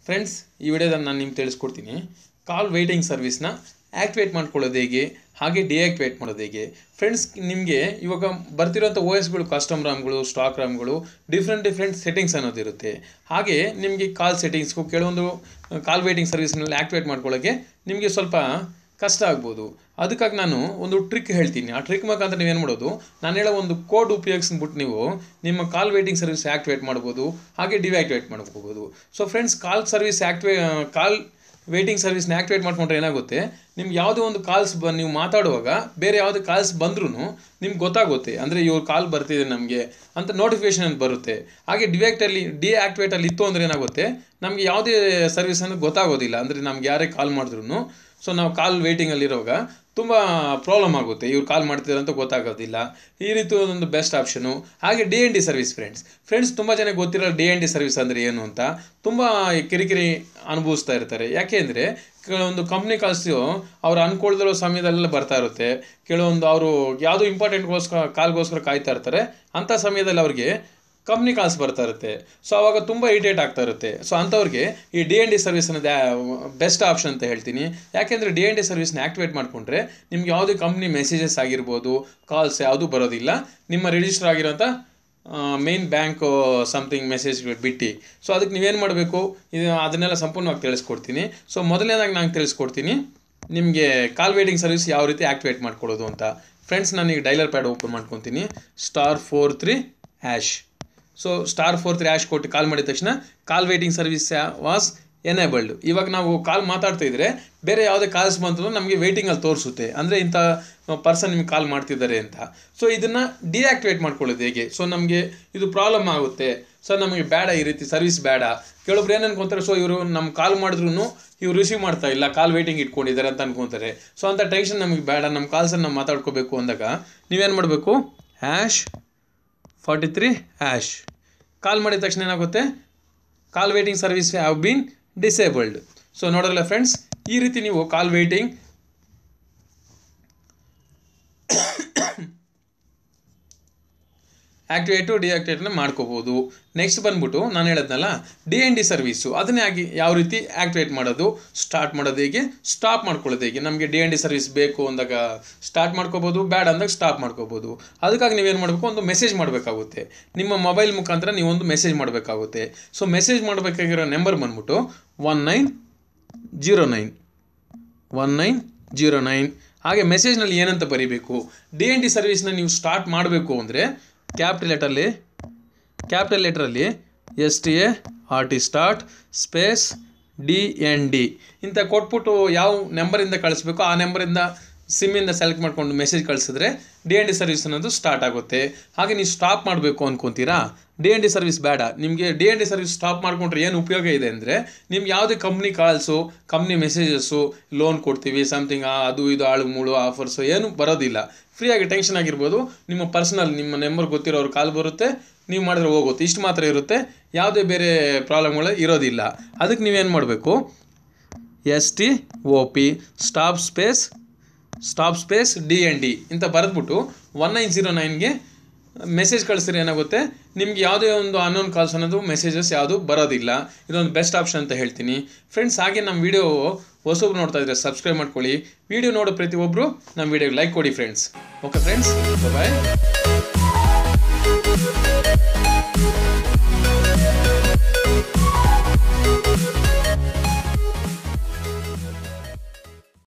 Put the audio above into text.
friends ಈ ವಿಡಿಯೋದಲ್ಲಿ ನಾನು ನಿಮ್ಗೆ ತಿಳಿಸ್ಕೊಡ್ತೀನಿ ಕಾಲ್ ವೆಯ್ಟಿಂಗ್ ಸರ್ವಿಸ್ನ ಆ್ಯಕ್ಟಿವೇಟ್ ಮಾಡ್ಕೊಳ್ಳೋದು ಹೇಗೆ ಹಾಗೆ ಡಿಆಕ್ಟಿವೇಟ್ ಮಾಡೋದು ಹೇಗೆ ಫ್ರೆಂಡ್ಸ್ ನಿಮಗೆ ಇವಾಗ ಬರ್ತಿರೋಂಥ ಓ ಎಸ್ಗಳು ಕಸ್ಟಮ್ ರಾಮ್ಗಳು ಸ್ಟಾಕ್ ರಾಮ್ಗಳು ಡಿಫ್ರೆಂಟ್ ಡಿಫ್ರೆಂಟ್ ಸೆಟ್ಟಿಂಗ್ಸ್ ಅನ್ನೋದಿರುತ್ತೆ ಹಾಗೆ ನಿಮಗೆ ಕಾಲ್ ಸೆಟ್ಟಿಂಗ್ಸ್ಗೂ ಕೆಲವೊಂದು ಕಾಲ್ ವೇಟಿಂಗ್ ಸರ್ವಿಸ್ನಲ್ಲಿ ಆ್ಯಕ್ಟಿವೇಟ್ ಮಾಡ್ಕೊಳ್ಳೋಕ್ಕೆ ನಿಮಗೆ ಸ್ವಲ್ಪ ಕಷ್ಟ ಆಗ್ಬೋದು ಅದಕ್ಕಾಗಿ ನಾನು ಒಂದು ಟ್ರಿಕ್ ಹೇಳ್ತೀನಿ ಆ ಟ್ರಿಕ್ ಮುಖಾಂತರ ನೀವೇನು ಮಾಡೋದು ನಾನು ಹೇಳೋ ಒಂದು ಕೋಡ್ ಉಪಯೋಗಿಸ್ಬಿಟ್ಟು ನೀವು ನಿಮ್ಮ ಕಾಲ್ ವೇಟಿಂಗ್ ಸರ್ವಿಸ್ ಆ್ಯಕ್ಟಿವೇಟ್ ಮಾಡ್ಬೋದು ಹಾಗೆ ಡಿವ್ಯಾಕ್ಟಿವೇಟ್ ಮಾಡ್ಕೋಬೋದು so friends call service activate call waiting ಸರ್ವಿಸ್ನ ಆ್ಯಕ್ಟಿವೇಟ್ ಮಾಡ್ಕೊಂಡ್ರೆ ಏನಾಗುತ್ತೆ ನಿಮ್ಗೆ ಯಾವುದೋ ಒಂದು ಕಾಲ್ಸ್ ಬ ನೀವು ಮಾತಾಡುವಾಗ ಬೇರೆ ಯಾವುದೇ ಕಾಲ್ಸ್ ಬಂದ್ರೂ ನಿಮ್ಗೆ ಗೊತ್ತಾಗುತ್ತೆ ಅಂದರೆ ಇವ್ರ ಕಾಲ್ ಬರ್ತಿದೆ ನಮಗೆ ಅಂತ ನೋಟಿಫಿಕೇಶನ್ ಬರುತ್ತೆ ಹಾಗೆ ಡಿವ್ಯಾಕ್ಟಲ್ಲಿ ಡಿಆಕ್ಟಿವೇಟಲ್ಲಿ ಇತ್ತು ಅಂದರೆ ಏನಾಗುತ್ತೆ ನಮಗೆ ಯಾವುದೇ ಸರ್ವಿಸ್ ಅನ್ನೋದು ಗೊತ್ತಾಗೋದಿಲ್ಲ ಅಂದರೆ ನಮ್ಗೆ ಯಾರೇ ಕಾಲ್ ಮಾಡಿದ್ರು ಸೊ ನಾವು ಕಾಲ್ ವೇಟಿಂಗಲ್ಲಿರುವಾಗ ತುಂಬ ಪ್ರಾಬ್ಲಮ್ ಆಗುತ್ತೆ ಇವ್ರು ಕಾಲ್ ಮಾಡ್ತಿದ್ದಾರೆ ಅಂತ ಗೊತ್ತಾಗೋದಿಲ್ಲ ಈ ರೀತಿ ಒಂದು ಬೆಸ್ಟ್ ಆಪ್ಷನು ಹಾಗೆ D N D service friends friends ತುಂಬ ಜನ ಗೊತ್ತಿರೋ ಡಿ ಎನ್ ಡಿ ಸರ್ವಿಸ್ ಅಂದರೆ ಏನು ಅಂತ ತುಂಬ ಕಿರಿಕಿರಿ ಅನುಭವಿಸ್ತಾ ಇರ್ತಾರೆ ಯಾಕೆ ಅಂದರೆ ಕೆಲವೊಂದು ಕಂಪ್ನಿ ಕಾಲ್ಸು ಅವ್ರು ಅನ್ಕೊಳ್ದಿರೋ ಸಮಯದಲ್ಲೆಲ್ಲ ಬರ್ತಾ ಇರುತ್ತೆ ಕೆಲವೊಂದು ಅವರು ಯಾವುದೋ ಇಂಪಾರ್ಟೆಂಟ್ಗೋಸ್ಕರ ಕಾಲ್ಗೋಸ್ಕರ ಕಾಯ್ತಾ ಇರ್ತಾರೆ ಅಂಥ ಸಮಯದಲ್ಲಿ ಅವ್ರಿಗೆ ಕಂಪ್ನಿ ಕಾಲ್ಸ್ ಬರ್ತಾ ಇರುತ್ತೆ ಸೊ ಅವಾಗ ತುಂಬ ಇರಿಟೇಟ್ ಆಗ್ತಾ ಇರುತ್ತೆ ಸೊ ಅಂಥವ್ರಿಗೆ ಈ ಡಿ ಎನ್ ಡಿ ಸರ್ವಿಸ್ ಅನ್ನೋದು ಬೆಸ್ಟ್ ಆಪ್ಷನ್ ಅಂತ ಹೇಳ್ತೀನಿ ಯಾಕೆಂದರೆ ಡಿ ಎನ್ ಡಿ ಸರ್ವಿಸ್ನ ಆ್ಯಕ್ಟಿವೇಟ್ ಮಾಡಿಕೊಂಡ್ರೆ ನಿಮ್ಗೆ ಯಾವುದೇ ಕಂಪ್ನಿ ಮೆಸೇಜಸ್ ಆಗಿರ್ಬೋದು ಕಾಲ್ಸ್ ಯಾವುದೂ ಬರೋದಿಲ್ಲ ನಿಮ್ಮ ರಿಜಿಸ್ಟರ್ ಆಗಿರೋಂಥ ಮೇನ್ ಬ್ಯಾಂಕ್ ಸಮಥಿಂಗ್ ಮೆಸೇಜ್ಗಳು ಬಿಟ್ಟು ಸೊ ಅದಕ್ಕೆ ನೀವೇನು ಮಾಡಬೇಕು ಇದು ಅದನ್ನೆಲ್ಲ ಸಂಪೂರ್ಣವಾಗಿ ತಿಳಿಸ್ಕೊಡ್ತೀನಿ ಸೊ ಮೊದಲನೇದಾಗಿ ನಾನು ತಿಳಿಸ್ಕೊಡ್ತೀನಿ ನಿಮಗೆ ಕಾಲ್ ವೇಟಿಂಗ್ ಸರ್ವಿಸ್ ಯಾವ ರೀತಿ ಆ್ಯಕ್ಟಿವೇಟ್ ಮಾಡ್ಕೊಳ್ಳೋದು ಅಂತ ಫ್ರೆಂಡ್ಸ್ ನಾನೀಗ ಡೈಲರ್ ಪ್ಯಾಡ್ ಓಪನ್ ಮಾಡ್ಕೊತೀನಿ star four three hash so star four three hash ಕೊಟ್ಟು ಕಾಲ್ ಮಾಡಿದ ತಕ್ಷಣ call waiting service was enabled ಇವಾಗ ನಾವು ಕಾಲ್ ಮಾತಾಡ್ತಾ ಇದ್ರೆ ಬೇರೆ ಯಾವುದೇ ಕಾಲ್ಸ್ ಬಂತು ನಮಗೆ ವೇಟಿಂಗಲ್ಲಿ ತೋರಿಸುತ್ತೆ ಅಂದರೆ ಇಂಥ ಪರ್ಸನ್ ನಿಮ್ಗೆ ಕಾಲ್ ಮಾಡ್ತಿದ್ದಾರೆ ಅಂತ ಸೊ ಇದನ್ನು ಡಿಆಕ್ಟಿವೇಟ್ ಮಾಡ್ಕೊಳ್ಳೋದು ಹೇಗೆ ಸೊ ನಮಗೆ ಇದು ಪ್ರಾಬ್ಲಮ್ ಆಗುತ್ತೆ ಸೊ ನಮಗೆ ಬೇಡ ಈ ರೀತಿ ಸರ್ವಿಸ್ ಬೇಡ ಕೆಲವೊಬ್ರು ಏನು ಅನ್ಕೊಂತಾರೆ ಸೊ ಇವರು ನಮ್ಮ ಕಾಲ್ ಮಾಡಿದ್ರು ಇವ್ರು ರಿಸೀವ್ ಮಾಡ್ತಾ ಇಲ್ಲ ಕಾಲ್ ವೇಟಿಂಗ್ ಇಟ್ಕೊಂಡಿದ್ದಾರೆ ಅಂತ ಅನ್ಕೊತಾರೆ ಸೊ ಅಂಥ ಟೆನ್ಷನ್ ನಮಗೆ ಬೇಡ ನಮ್ಮ ಕಾಲ್ಸನ್ನು ನಾವು ಮಾತಾಡ್ಕೋಬೇಕು ಅಂದಾಗ ನೀವೇನು ಮಾಡಬೇಕು hash forty three hash call ಮಾಡಿದ ತಕ್ಷಣ ಏನಾಗುತ್ತೆ call waiting service have been disabled so ನೋಡೋಲ್ಲ ಫ್ರೆಂಡ್ಸ್ ಈ ರೀತಿ ನೀವು ಕಾಲ್ ವೇಟಿಂಗ್ ಆ್ಯಕ್ಟಿವೇಟು ಡಿಆಕ್ಟಿವೇಟ್ನ ಮಾಡ್ಕೋಬೋದು ನೆಕ್ಸ್ಟ್ ಬಂದ್ಬಿಟ್ಟು ನಾನು ಹೇಳದ್ನಲ್ಲ ಡಿ ಎನ್ ಡಿ ಸರ್ವೀಸು ಅದನ್ನೇ ಆಗಿ ಯಾವ ರೀತಿ ಆ್ಯಕ್ಟಿವೇಟ್ ಮಾಡೋದು ಸ್ಟಾರ್ಟ್ ಮಾಡೋದು ಹೇಗೆ ಸ್ಟಾಪ್ ಮಾಡ್ಕೊಳ್ಳೋದು ಹೇಗೆ ನಮಗೆ ಡಿ ಎನ್ ಡಿ ಸರ್ವಿಸ್ ಬೇಕು ಅಂದಾಗ ಸ್ಟಾರ್ಟ್ ಮಾಡ್ಕೋಬೋದು ಬೇಡ ಅಂದಾಗ ಸ್ಟಾಪ್ ಮಾಡ್ಕೋಬೋದು ಅದಕ್ಕಾಗಿ ನೀವೇನು ಮಾಡಬೇಕು ಒಂದು ಮೆಸೇಜ್ ಮಾಡಬೇಕಾಗುತ್ತೆ ನಿಮ್ಮ ಮೊಬೈಲ್ ಮುಖಾಂತರ ನೀವೊಂದು ಮೆಸೇಜ್ ಮಾಡಬೇಕಾಗುತ್ತೆ ಸೊ ಮೆಸೇಜ್ ಮಾಡಬೇಕಾಗಿರೋ ನಂಬರ್ ಬಂದ್ಬಿಟ್ಟು one nine zero nine one nine zero nine ಹಾಗೆ ಮೆಸೇಜ್ನಲ್ಲಿ ಏನಂತ ಬರೀಬೇಕು ಡಿ ಎನ್ ಡಿ ಸರ್ವಿಸ್ನ ನೀವು ಸ್ಟಾರ್ಟ್ ಮಾಡಬೇಕು ಅಂದರೆ ಕ್ಯಾಪಿಟಲ್ ಲೆಟರಲ್ಲಿ ಕ್ಯಾಪಿಟಲ್ ಲೆಟ್ರಲ್ಲಿ S T A R T start space D N D ಇಂಥ ಕೊಟ್ಬಿಟ್ಟು ಯಾವ ನೆಂಬರಿಂದ ಕಳಿಸ್ಬೇಕು ಆ ನೆಂಬರಿಂದ ಸಿಮ್ಮಿಂದ ಸೆಲೆಕ್ಟ್ ಮಾಡ್ಕೊಂಡು ಮೆಸೇಜ್ ಕಳಿಸಿದ್ರೆ ಡಿ ಎನ್ ಡಿ ಸರ್ವಿಸ್ ಅನ್ನೋದು ಸ್ಟಾರ್ಟ್ ಆಗುತ್ತೆ ಹಾಗೆ ನೀವು ಸ್ಟಾಪ್ ಮಾಡಬೇಕು ಅಂದ್ಕೊತೀರಾ ಡಿ ಎನ್ ಡಿ ಸರ್ವಿಸ್ ಬೇಡ ನಿಮಗೆ D N D service stop ಮಾಡ್ಕೊಂಡ್ರೆ ಏನು ಉಪಯೋಗ ಇದೆ ಅಂದರೆ ನಿಮ್ಗೆ ಯಾವುದೇ company calls company messages loan ಕೊಡ್ತೀವಿ ಸಮಥಿಂಗ್ ಅದು ಇದು ಆಳು ಮೂಳು ಆಫರ್ಸು ಏನು ಬರೋದಿಲ್ಲ ಫ್ರೀಯಾಗಿ ಟೆನ್ಷನ್ ಆಗಿರ್ಬೋದು ನಿಮ್ಮ ಪರ್ಸನಲ್ ನಿಮ್ಮ ನಂಬರ್ ಗೊತ್ತಿರೋರು ಕಾಲ್ ಬರುತ್ತೆ ನೀವು ಮಾಡಿದ್ರೆ ಹೋಗುತ್ತೆ ಇಷ್ಟು ಮಾತ್ರ ಇರುತ್ತೆ ಯಾವುದೇ ಬೇರೆ ಪ್ರಾಬ್ಲಮ್ಗಳು ಇರೋದಿಲ್ಲ ಅದಕ್ಕೆ ನೀವೇನು ಮಾಡಬೇಕು S T O P stop space stop space D N D ಅಂತ ಬರೆದ್ಬಿಟ್ಟು ಒನ್ ನೈನ್ ಜೀರೋ ನೈನ್ಗೆ ಮೆಸೇಜ್ ಕಳಿಸಿದ್ರೆ ಏನಾಗುತ್ತೆ ನಿಮ್ಗೆ ಯಾವುದೇ ಒಂದು ಅನ್ನೋನ್ ಕಾಲ್ಸ್ ಅನ್ನೋದು ಮೆಸೇಜಸ್ ಯಾವುದು ಬರೋದಿಲ್ಲ ಇದೊಂದು ಬೆಸ್ಟ್ ಆಪ್ಷನ್ ಅಂತ ಹೇಳ್ತೀನಿ ಫ್ರೆಂಡ್ಸ್ ಹಾಗೆ ನಮ್ಮ ವಿಡಿಯೋ ಹೊಸಬ್ರು ನೋಡ್ತಾ ಇದ್ರೆ ಸಬ್ಸ್ಕ್ರೈಬ್ ಮಾಡ್ಕೊಳ್ಳಿ ವಿಡಿಯೋ ನೋಡೋ ಪ್ರತಿಯೊಬ್ಬರು ನಮ್ಮ ವಿಡಿಯೋಗೆ ಲೈಕ್ ಕೊಡಿ ಫ್ರೆಂಡ್ಸ್ ಓಕೆ ಫ್ರೆಂಡ್ಸ್ ಬಾಯ್